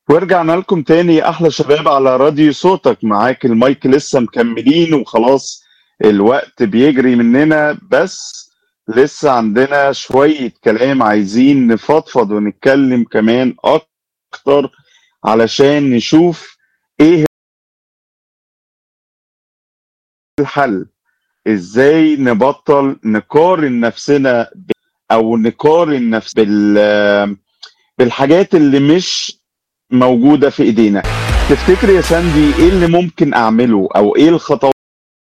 ورجعنا لكم تاني احلى شباب على راديو صوتك معاك المايك لسه مكملين وخلاص الوقت بيجري مننا بس لسه عندنا شوية كلام عايزين نفضفض ونتكلم كمان اكتر علشان نشوف ايه الحل ازاي نبطل نقارن نفسنا ب- او نقارن نفس بال بالحاجات اللي مش موجودة في ايدينا تفتكر يا ساندي ايه اللي ممكن اعمله او ايه الخطوات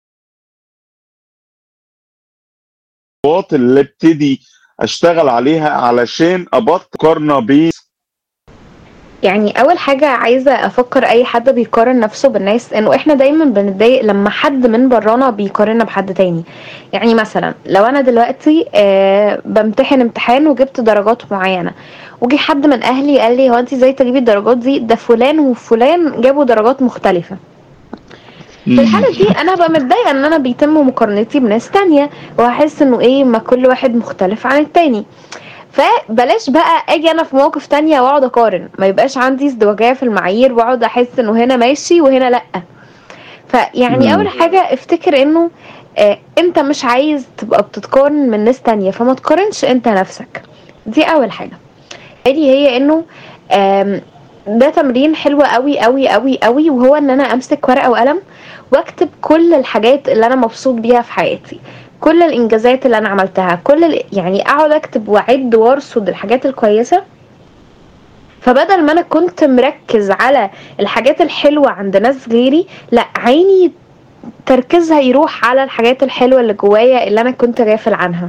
اللي ابتدي اشتغل عليها علشان ابطل مقارنة بين يعني اول حاجه عايزه افكر اي حد بيقارن نفسه بالناس انه احنا دايما بنتضايق لما حد من برانا بيقارننا بحد تاني يعني مثلا لو انا دلوقتي آه بمتحن امتحان وجبت درجات معينه وجي حد من اهلي قال لي هو انت ازاي تجيبي الدرجات دي ده فلان وفلان جابوا درجات مختلفه في الحالة دي أنا هبقى متضايقة إن أنا بيتم مقارنتي بناس تانية وهحس إنه إيه ما كل واحد مختلف عن التاني فبلاش بقى اجي انا في مواقف تانية واقعد اقارن ما يبقاش عندي ازدواجية في المعايير واقعد احس انه هنا ماشي وهنا لا فيعني مم. اول حاجة افتكر انه آه انت مش عايز تبقى بتتقارن من ناس تانية فما تقارنش انت نفسك دي اول حاجة تاني هي انه آم، ده تمرين حلو قوي قوي قوي قوي وهو ان انا امسك ورقة وقلم واكتب كل الحاجات اللي انا مبسوط بيها في حياتي كل الانجازات اللي انا عملتها كل ال... يعني اقعد اكتب واعد وارصد الحاجات الكويسه فبدل ما انا كنت مركز على الحاجات الحلوه عند ناس غيري لا عيني تركيزها يروح على الحاجات الحلوه اللي جوايا اللي انا كنت غافل عنها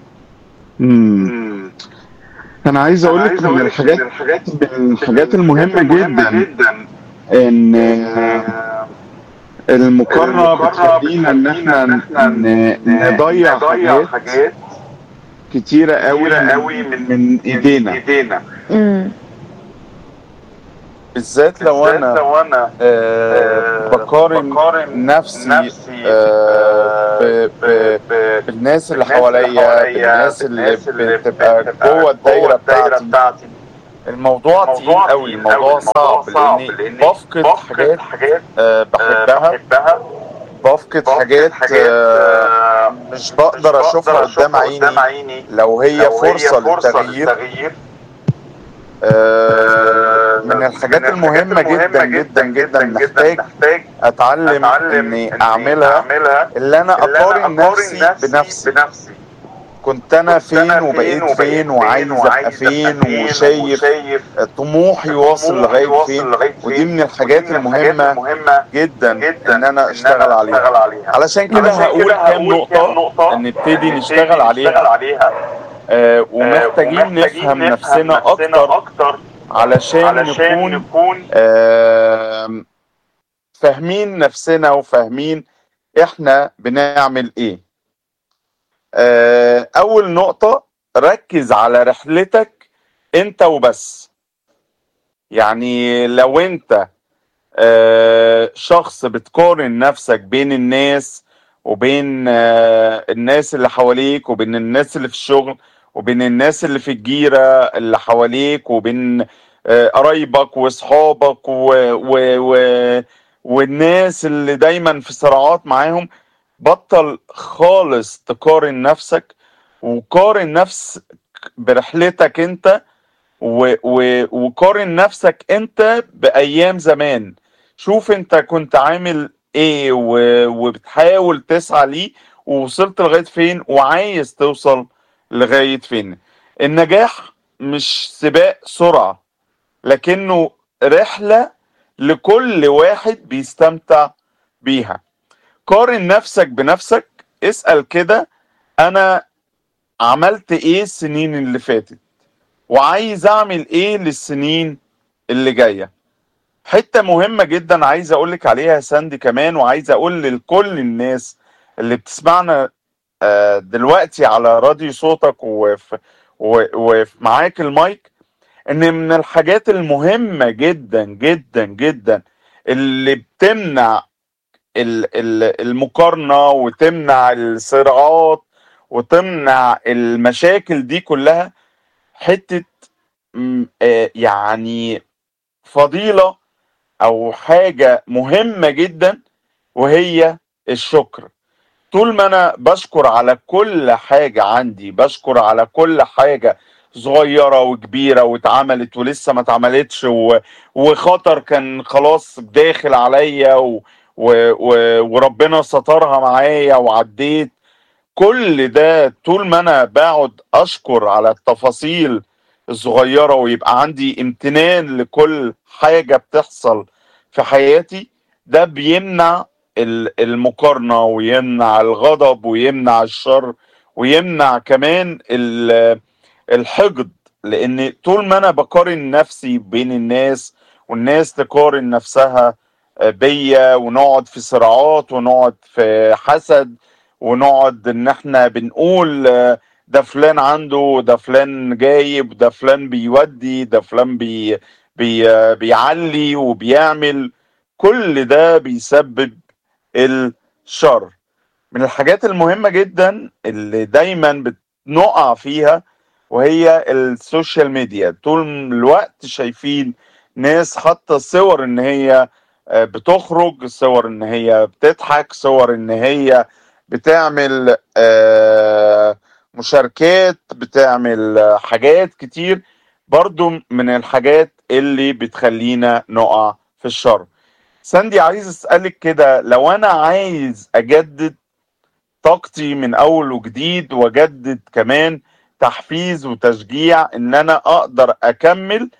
مم. انا عايز اقول لك من الحاجات من الحاجات المهمة جدا ان آه، المقارنة بتخلينا ان احنا ن- نضيع حاجات كتيرة قوي من, من ايدينا امم بالذات لو انا آه بقارن نفسي آه ب- ب- بالناس اللي حواليا بالناس اللي بتبقى جوه الدايره بتاعتي الموضوع تقيل قوي الموضوع صعب لاني بفقد حاجات آه بحبها بفقد حاجات آه مش بقدر اشوفها قدام عيني لو هي فرصه للتغيير آه، من الحاجات المهمة جدا جدا جدا محتاج اتعلم اني اعملها اللي انا اقارن نفسي بنفسي كنت انا فين وبقيت فين وعايز ابقى فين وشايف طموحي واصل لغاية فين ودي من الحاجات المهمة جدا ان انا اشتغل عليها علشان كده هقول كام نقطة نبتدي نشتغل عليها آه، ومحتاجين نفهم نفسنا اكتر علشان نكون آم، فاهمين نفسنا وفاهمين احنا بنعمل ايه آه، اول نقطة ركز على رحلتك انت وبس يعني لو انت آه، شخص بتقارن نفسك بين الناس وبين آه، الناس اللي حواليك وبين الناس اللي في الشغل وبين الناس اللي في الجيرة اللي حواليك وبين آه، قرايبك واصحابك و... و... و... والناس اللي دايما في صراعات معاهم بطل خالص تقارن نفسك وقارن نفسك برحلتك انت و... و... وقارن نفسك انت بأيام زمان شوف انت كنت عامل ايه و... وبتحاول تسعى ليه ووصلت لغاية فين وعايز توصل لغاية فين النجاح مش سباق سرعة لكنه رحلة لكل واحد بيستمتع بيها قارن نفسك بنفسك اسأل كده انا عملت ايه السنين اللي فاتت وعايز اعمل ايه للسنين اللي جايه حته مهمه جدا عايز اقولك عليها يا ساندي كمان وعايز اقول لكل الناس اللي بتسمعنا آه، دلوقتي على راديو صوتك وفي ومعاك المايك ان من الحاجات المهمه جدا جدا جدا اللي بتمنع ال- ال- المقارنه وتمنع الصراعات وتمنع المشاكل دي كلها حته م- آه، يعني فضيلة او حاجة مهمة جدا وهي الشكر طول ما انا بشكر على كل حاجة عندي بشكر على كل حاجة صغيرة وكبيرة واتعملت ولسه ما اتعملتش و... وخطر كان خلاص داخل عليا و... و... و... وربنا سترها معايا وعديت كل ده طول ما انا بقعد اشكر على التفاصيل الصغيرة ويبقى عندي امتنان لكل حاجة بتحصل في حياتي ده بيمنع ال- المقارنة ويمنع الغضب ويمنع الشر ويمنع كمان ال- الحقد لان طول ما انا بقارن نفسي بين الناس والناس تقارن نفسها بيا ونقعد في صراعات ونقعد في حسد ونقعد ان احنا بنقول آه، ده فلان عنده ده فلان جايب ده فلان بيودي ده فلان بي بي آه، بيعلي وبيعمل كل ده بيسبب الشر من الحاجات المهمة جدا اللي دايما بنقع فيها وهي السوشيال ميديا طول الوقت شايفين ناس حاطة صور ان هي آه، بتخرج صور ان هي بتضحك صور ان هي بتعمل آه، مشاركات بتعمل آه، حاجات كتير برضو من الحاجات اللي بتخلينا نقع في الشر ساندي عايز اسألك كده لو انا عايز اجدد طاقتي من اول وجديد واجدد كمان تحفيز وتشجيع ان انا اقدر اكمل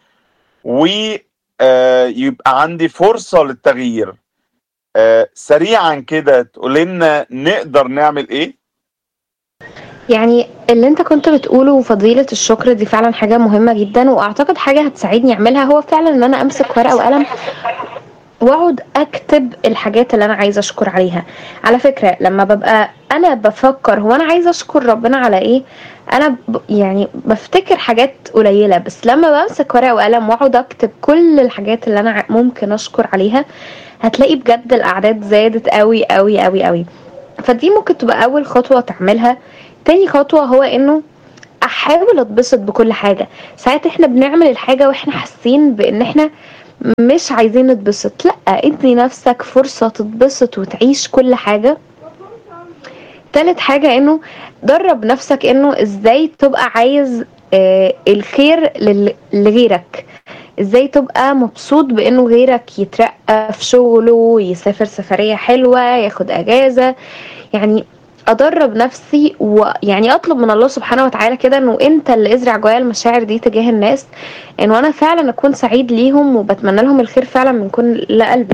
ويبقى عندي فرصة للتغيير آه، سريعا كده تقول لنا نقدر نعمل ايه يعني اللي انت كنت بتقوله فضيلة الشكر دي فعلا حاجة مهمة جدا واعتقد حاجة هتساعدني اعملها هو فعلا ان انا امسك ورقة وقلم واقعد اكتب الحاجات اللي انا عايزه اشكر عليها على فكره لما ببقى انا بفكر هو انا عايزه اشكر ربنا على ايه انا ب... يعني بفتكر حاجات قليله بس لما بمسك ورقه وقلم واقعد اكتب كل الحاجات اللي انا ع- ممكن اشكر عليها هتلاقي بجد الاعداد زادت قوي قوي قوي قوي فدي ممكن تبقى اول خطوه تعملها تاني خطوه هو انه احاول اتبسط بكل حاجه ساعات احنا بنعمل الحاجه واحنا حاسين بان احنا مش عايزين نتبسط لا ادي نفسك فرصة تتبسط وتعيش كل حاجة تالت حاجة انه درب نفسك انه ازاي تبقى عايز آه الخير لل- لغيرك ازاي تبقى مبسوط بانه غيرك يترقى في شغله يسافر سفرية حلوة ياخد اجازة يعني ادرب نفسي ويعني اطلب من الله سبحانه وتعالى كده انه انت اللي ازرع جوايا المشاعر دي تجاه الناس انه انا فعلا اكون سعيد ليهم وبتمنى لهم الخير فعلا من كل قلبي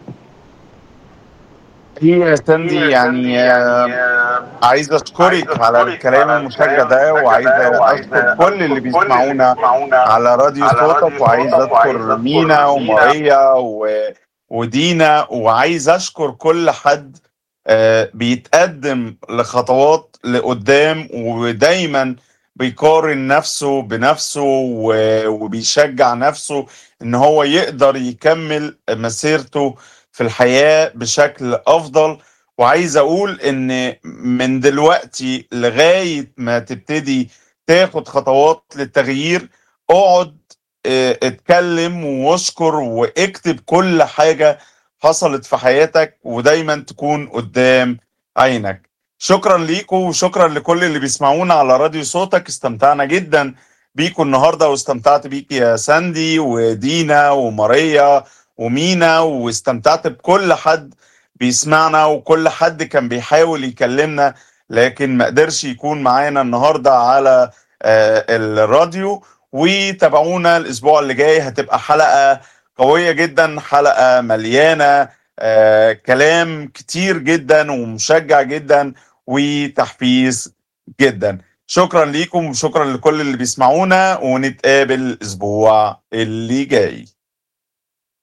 هي يا ساندي يعني آه، عايز اشكرك على الكلام المشجع ده وعايز اشكر كل اللي بيسمعونا على راديو صوتك وعايز اذكر مينا وماريا و- ودينا وعايز اشكر كل حد آه، بيتقدم لخطوات لقدام ودايما بيقارن نفسه بنفسه و- وبيشجع نفسه ان هو يقدر يكمل مسيرته في الحياة بشكل افضل وعايز اقول ان من دلوقتي لغاية ما تبتدي تاخد خطوات للتغيير اقعد اه، اتكلم واشكر واكتب كل حاجة حصلت في حياتك ودايما تكون قدام عينك شكرا ليكم وشكرا لكل اللي بيسمعونا على راديو صوتك استمتعنا جدا بيكم النهارده واستمتعت بيك يا ساندي ودينا وماريا ومينا واستمتعت بكل حد بيسمعنا وكل حد كان بيحاول يكلمنا لكن ما قدرش يكون معانا النهارده على آه، الراديو وتابعونا الاسبوع اللي جاي هتبقى حلقة قوية جدا حلقة مليانة آه، كلام كتير جدا ومشجع جدا وتحفيز جدا شكرا ليكم وشكرا لكل اللي بيسمعونا ونتقابل الاسبوع اللي جاي